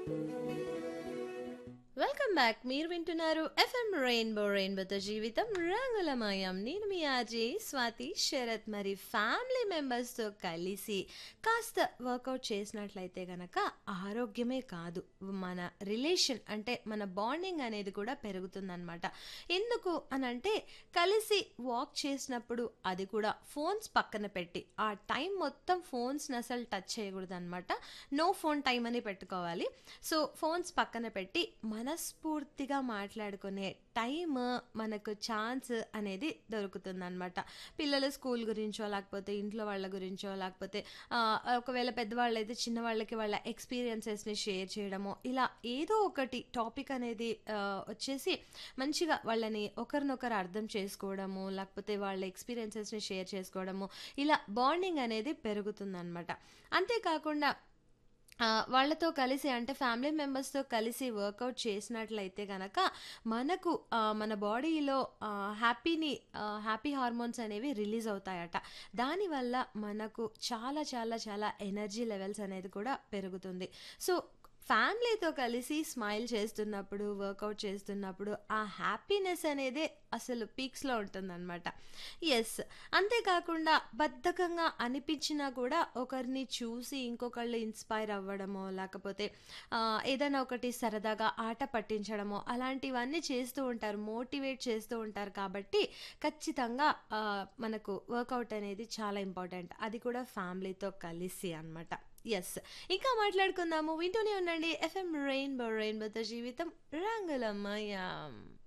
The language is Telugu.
వెల్కమ్ బ్యాక్ మీరు వింటున్నారు ఎఫ్ఎం రెయిన్బో రెయిన్బోతో జీవితం రంగులమయం నేను మీ ఆర్జే స్వాతి శరత్ మరి ఫ్యామిలీ మెంబర్స్తో కలిసి కాస్త వర్కౌట్ చేసినట్లయితే గనక ఆరోగ్యమే కాదు మన రిలేషన్ అంటే మన బాండింగ్ అనేది కూడా పెరుగుతుందన్నమాట ఎందుకు అని అంటే కలిసి వాక్ చేసినప్పుడు అది కూడా ఫోన్స్ పక్కన పెట్టి ఆ టైం మొత్తం ఫోన్స్ని అసలు టచ్ చేయకూడదు అనమాట నో ఫోన్ టైం అని పెట్టుకోవాలి సో ఫోన్స్ పక్కన పెట్టి మనస్ఫూర్తిగా మాట్లాడుకునే టైం మనకు ఛాన్స్ అనేది దొరుకుతుంది అనమాట పిల్లల స్కూల్ గురించో లేకపోతే ఇంట్లో వాళ్ళ గురించో లేకపోతే ఆ, ఒకవేళ పెద్దవాళ్ళు అయితే చిన్నవాళ్ళకి వాళ్ళ ఎక్స్పీరియన్సెస్ని షేర్ చేయడమో ఇలా ఏదో ఒకటి టాపిక్ అనేది ఆ, వచ్చేసి మంచిగా వాళ్ళని ఒకరినొకరు అర్థం చేసుకోవడము లేకపోతే వాళ్ళ ఎక్స్పీరియన్సెస్ని షేర్ చేసుకోవడము ఇలా బాండింగ్ అనేది పెరుగుతుందన్నమాట అంతేకాకుండా ఆ, వాళ్ళతో కలిసి అంటే ఫ్యామిలీ మెంబర్స్తో కలిసి వర్కౌట్ చేసినట్లయితే కనుక మనకు ఆ, మన బాడీలో హ్యాపీని హ్యాపీ హార్మోన్స్ అనేవి రిలీజ్ అవుతాయట దానివల్ల మనకు చాలా చాలా చాలా ఎనర్జీ లెవెల్స్ అనేది కూడా పెరుగుతుంది సో ఫ్యామిలీతో కలిసి స్మైల్ చేస్తున్నప్పుడు వర్కౌట్ చేస్తున్నప్పుడు ఆ హ్యాపీనెస్ అనేది అసలు పీక్స్లో ఉంటుందన్నమాట ఎస్ అంతేకాకుండా బద్ధకంగా అనిపించినా కూడా ఒకరిని చూసి ఇంకొకళ్ళు ఇన్స్పైర్ అవ్వడమో లేకపోతే ఆ, ఏదైనా ఒకటి సరదాగా ఆట పట్టించడమో అలాంటివన్నీ చేస్తూ ఉంటారు మోటివేట్ చేస్తూ ఉంటారు కాబట్టి ఖచ్చితంగా ఆ, మనకు వర్కౌట్ అనేది చాలా ఇంపార్టెంట్ అది కూడా ఫ్యామిలీతో కలిసి అన్నమాట ఎస్ ఇంకా మాట్లాడుకుందాము వింటూనే ఉండండి ఎఫ్ఎం రెయిన్బో రెయిన్బోతో జీవితం రంగులమయం